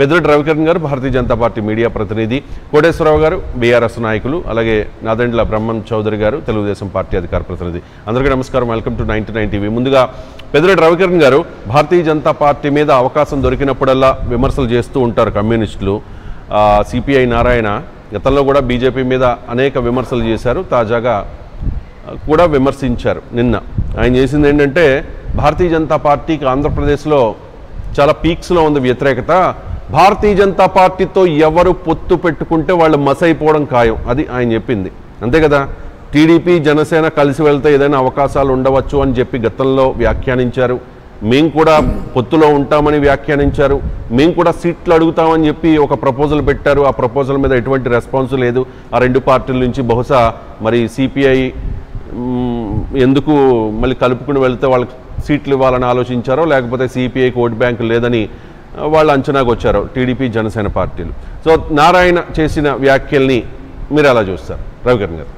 పెద్దరెడ్డి రవికిరణ్ గారు భారతీయ Janata party media ప్రతినిధి కోటేశ్వరరావు గారు బీఆర్ఎస్ నాయకులు అలాగే నాదెండ్ల బ్రహ్మం చౌదరి గారు తెలుగుదేశం పార్టీ అధికార ప్రతినిధి అందరికీ నమస్కారం welcome to ninety nine TV ముందుగా పెద్దరెడ్డి రవికిరణ్ గారు భారతీయ జనతా పార్టీ మీద అవకాశం దొరికినప్పుడల్లా విమర్శలు చేస్తూ ఉంటారు కమ్యూనిస్టులు సిపిఐ నారాయణ గతంలో కూడా బీజేపీ మీద అనేక విమర్శలు చేశారు తాజాగా కూడా విమర్శించారు నిన్న ఆయన చేసింది ఏంటంటే భారతీయ జనతా పార్టీకి ఆంధ్రప్రదేశ్లో చాలా పీక్స్లో ఉంది వ్యతిరేకత భారతీయ జనతా పార్టీతో ఎవరు పొత్తు పెట్టుకుంటే వాళ్ళు మసైపోవడం ఖాయం అది ఆయన చెప్పింది అంతే కదా టీడీపీ జనసేన కలిసి వెళ్తే ఏదైనా అవకాశాలు ఉండవచ్చు అని చెప్పి గతంలో వ్యాఖ్యానించారు మేము కూడా పొత్తులో ఉంటామని వ్యాఖ్యానించారు మేము కూడా సీట్లు అడుగుతామని చెప్పి ఒక ప్రపోజల్ పెట్టారు ఆ ప్రపోజల్ మీద ఎటువంటి రెస్పాన్స్ లేదు ఆ రెండు పార్టీల నుంచి బహుశా మరి సిపిఐ ఎందుకు మళ్ళీ కలుపుకుని వెళ్తే వాళ్ళకి సీట్లు ఇవ్వాలని ఆలోచించారో లేకపోతే సిపిఐకి ఓట్ బ్యాంక్ లేదని ఆ, వాళ్ళు అంచనాకు వచ్చారు టీడీపీ జనసేన పార్టీలు సో నారాయణ చేసిన వ్యాఖ్యల్ని మీరు ఎలా చూస్తారు రవికిరణ్ గారు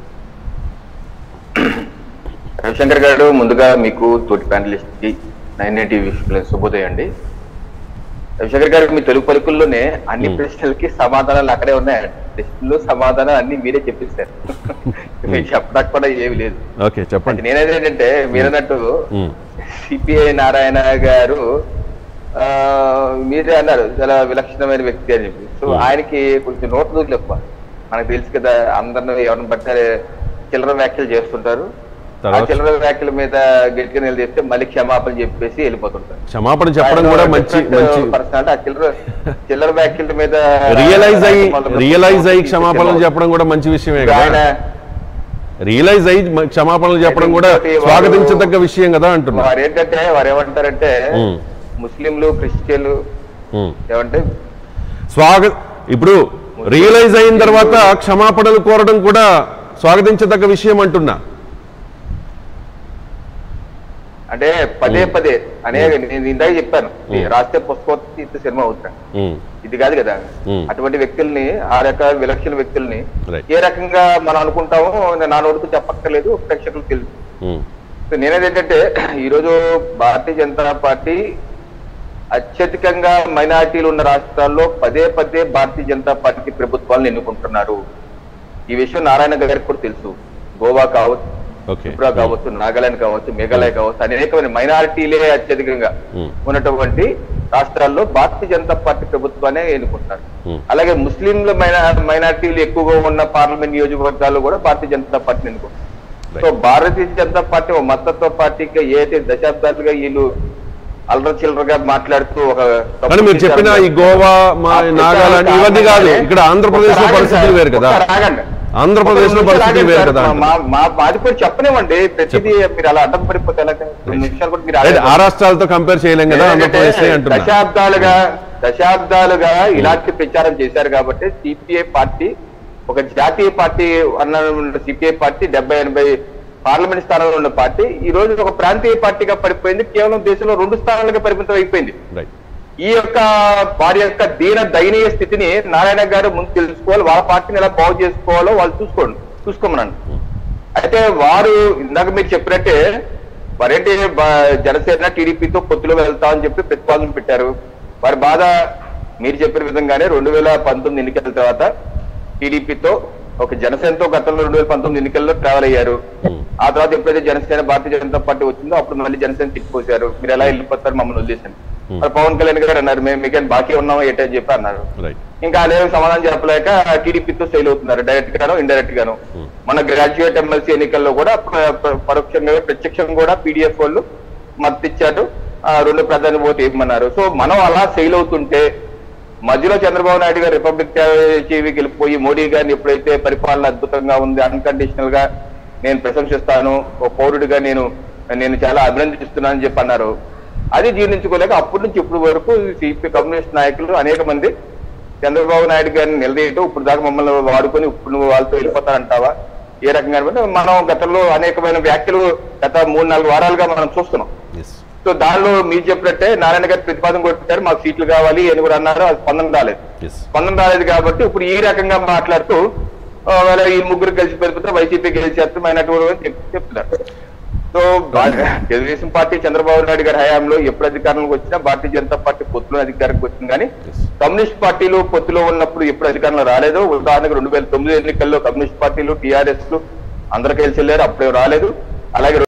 రవిశంకర్ గారు ముందుగా మీకు తోటి ప్యానలిస్ట్ కి నైన్ టీవీ శుభోదయం అండి రవిశంకర్ గారు మీ తెలుగు పలుకుల్లోనే అన్ని ప్రశ్నలకి సమాధానాలు అక్కడే ఉన్నాయి ప్రశ్నలు సమాధానాలు అన్ని మీరే చెప్పేశారు మీకు చెప్పడానికి కూడా ఏమి లేదు ఓకే చెప్పండి నేనేది ఏంటంటే మీరన్నట్టు ఉమ్, సిపిఐ నారాయణ గారు ఆ మీరే అన్నారు చాలా విలక్షణమైన వ్యక్తి అని చెప్పి సో ఆయనకి కొంచెం నోట్ దూకులు ఎక్కువ మనకు తెలుసు కదా అందరిని ఎవరిని పట్టారే చిల్లర వ్యాఖ్యలు చేస్తుంటారు ఆ తర్వాత? చిల్లర వ్యాఖ్యల మీద గట్టిగా నిలదీస్తే మళ్ళీ క్షమాపణ చెప్పేసి వెళ్ళిపోతుంటారు క్షమాపణ చెప్పడం కూడా మంచి మంచి పర్సనాలిటీ ఆ చిల్లర చిల్లర వ్యాఖ్యల మీద రియలైజ్ అయ్యి మొదలు- రియలైజ్ అయ్యి క్షమాపణలు చెప్పడం కూడా మంచి విషయమే కదా ఆయన రియలైజ్ అయ్యి మ- క్షమాపణలు చెప్పడం కూడా స్వాగతించదగ్గ విషయం కదా అంటున్నా వారు ఏంటంటే వారు ఏమంటారంటే ఉమ్. ముస్లింలు క్రిస్టియన్లు ఉమ్. ఏమంటే స్వాగ ఇప్పుడు రియలైజ్ అయిన తర్వాత క్షమాపణలు కోరడం కూడా స్వాగతించదగ్గ విషయం అంటున్నా అంటే పదే పదే అనేక నేను ఇందాక చెప్పాను ఈ రాస్తే పుస్తకోత్సవ ఇంత సినిమా అవుతాను ఉమ్, ఇది కాదు కదా Hmm. అటువంటి వ్యక్తుల్ని ఆ రకాల విలక్షణ వ్యక్తుల్ని Right. ఏ రకంగా మనం అనుకుంటామో నేను నా నోటితో చెప్పక్కర్లేదు ప్రేక్షకులకు తెలుసు ఉమ్, సో నేనేదేంటంటే ఈరోజు భారతీయ జనతా పార్టీ అత్యధికంగా మైనారిటీలు ఉన్న రాష్ట్రాల్లో పదే పదే భారతీయ జనతా పార్టీ ప్రభుత్వాలను ఎన్నుకుంటున్నారు ఈ విషయం నారాయణ గారికి కూడా తెలుసు గోవా కావచ్చు ఓకే త్రిపుర కావచ్చు నాగాలాండ్ కావచ్చు మేఘాలయ కావచ్చు అనేకమైన మైనారిటీలే అత్యధికంగా ఉమ్, ఉన్నటువంటి రాష్ట్రాల్లో భారతీయ జనతా పార్టీ ప్రభుత్వాన్ని ఎన్నుకుంటున్నారు Hmm. అలాగే ముస్లింల మైనా మైనారిటీలు ఎక్కువగా ఉన్న పార్లమెంట్ నియోజకవర్గాల్లో కూడా భారతీయ జనతా పార్టీని ఎన్నుకుంటున్నారు సో భారతీయ జనతా పార్టీ ఒక మద్దతు పార్టీగా ఏదైతే దశాబ్దాలుగా వీళ్ళు అల్లర చిల్లరగా మాట్లాడుతూ ఒక తప్పు కానీ మీరు చెప్పిన ఈ గోవా మా ఆ నాగాలాండ్ ఇవన్నీ కాదు ఇక్కడ ఆంధ్రప్రదేశ్ లో ఒక్క పరిస్థితులు వేరు కదా ఒక్క రాగండి. ఆంధ్రప్రదేశ్ లో ఒక్క పరిస్థితులు రాగండి వేరు సార్. కదా మా- మా మాది కూడా చెప్పనివ్వండి ప్రతిదీ మీరు అలా అడ్డం పడిపోతే ఎలా రెండు నిమిషాలు కూడా మీరు రైట్, ఆగండి. ఆ రాష్ట్రాలతో కంపేర్ చేయలేం కదా ఆంధ్రప్రదేశ్ ఏంటంటే అంటున్నా దశాబ్దాలుగా దశాబ్దాలుగా ఇలాంటి ప్రచారం చేశారు కాబట్టి సిపిఐ పార్టీ ఒక జాతీయ పార్టీ అన్న సిపిఐ పార్టీ డెబ్బై ఎనభై పార్లమెంట్ స్థానంలో ఉన్న పార్టీ ఈ రోజు ఒక ప్రాంతీయ పార్టీగా పడిపోయింది కేవలం దేశంలో రెండు స్థానాలుగా పరిమితం అయిపోయింది రైట్ ఈ యొక్క వారి యొక్క దీన దయనీయ స్థితిని నారాయణ గారు ముందు తెలుసుకోవాలి వాళ్ళ పార్టీని ఎలా బాగు చేసుకోవాలో వాళ్ళు చూసుకోండి చూసుకోమనండి అయితే వారు ఇందాక మీరు చెప్పినట్టే వారేంటి బ- జనసేన టీడీపీతో పొత్తులో వెళ్తామని చెప్పి ప్రతిపాదన పెట్టారు వారి బాధ మీరు చెప్పిన విధంగానే రెండు వేల పంతొమ్మిది ఎన్నికల తర్వాత టీడీపీతో ఒక జనసేనతో గతంలో రెండు వేల పంతొమ్మిది ఎన్నికల్లో ట్రావెల్ అయ్యారు ఆ తర్వాత ఎప్పుడైతే జనసేన భారతీయ జనతా పార్టీ వచ్చిందో అప్పుడు మళ్ళీ జనసేన తిప్పిపోసారు మీరు ఎలా వెళ్ళిపోతారు మమ్మల్ని వదిలేసాను మరి పవన్ కళ్యాణ్ గారు అన్నారు మేము మీకేం బాకీ ఉన్నామా ఏంటని చెప్పి అన్నారు రైట్ ఇంకా అదేం సమాధానం చెప్పలేక టీడీపీతో ఫెయిల్ అవుతున్నారు డైరెక్ట్ గాను ఇండైరెక్ట్ గాను మన గ్రాడ్యుయేట్ ఎమ్మెల్సీ ఎన్నికల్లో కూడా ప- ప- పరోక్షంగా ప్రత్యక్షంగా కూడా పీడిఎఫ్ వాళ్ళు మద్దతు ఇచ్చారు ఆ, రెండు ప్రధాని ఓటు ఇవ్వమన్నారు సో మనం అలా ఫెయిల్ అవుతుంటే మధ్యలో చంద్రబాబు నాయుడు గారు రిపబ్లిక్ టీవీకి వెళ్ళిపోయి మోడీ గారిని ఎప్పుడైతే పరిపాలన అద్భుతంగా ఉంది అన్కండిషనల్ గా నేను ప్రశంసిస్తాను ఒక పౌరుడిగా నేను నేను చాలా అభినందిస్తున్నానని చెప్పి అన్నారు అది జీర్ణించుకోలేక అప్పటి నుంచి ఇప్పటి వరకు సిపి కమ్యూనిస్ట్ నాయకులు అనేక మంది చంద్రబాబు నాయుడు గారిని నిలదీయటం ఇప్పుడు దాకా మమ్మల్ని వాడుకొని ఇప్పుడు నువ్వు వాళ్ళతో వెళ్ళిపోతానంటావా ఏ రకంగా అంటే మనం గతంలో అనేకమైన వ్యాఖ్యలు గత మూడు నాలుగు వారాలుగా మనం చూస్తున్నాం ఎస్ సో దానిలో మీరు చెప్పినట్టే నారాయణ గారు ప్రతిపాదన కొట్టారు మాకు సీట్లు కావాలి అని కూడా అన్నారు అది స్పందన రాలేదు ఎస్ స్పందన రాలేదు కాబట్టి ఇప్పుడు ఈ రకంగా మాట్లాడుతూ ఆ, వాళ్ళ ఈ ముగ్గురు కలిసి పెరిగితే వైసీపీ గెలిచేస్తాం అయినటువంటి చెప్తున్నారు సో బా- తెలుగుదేశం పార్టీ చంద్రబాబు నాయుడు గారి హయాంలో ఎప్పుడు అధికారంలోకి వచ్చినా భారతీయ జనతా పార్టీ పొత్తులో అధికారంలోకి వచ్చింది కానీ కమ్యూనిస్ట్ పార్టీలు పొత్తులో ఉన్నప్పుడు ఎప్పుడు అధికారంలో రాలేదు ఉదాహరణకు రెండు వేల తొమ్మిది ఎన్నికల్లో కమ్యూనిస్ట్ పార్టీలు టీఆర్ఎస్ అందరు కలిసి వెళ్ళారు అప్పుడు రాలేదు అలాగే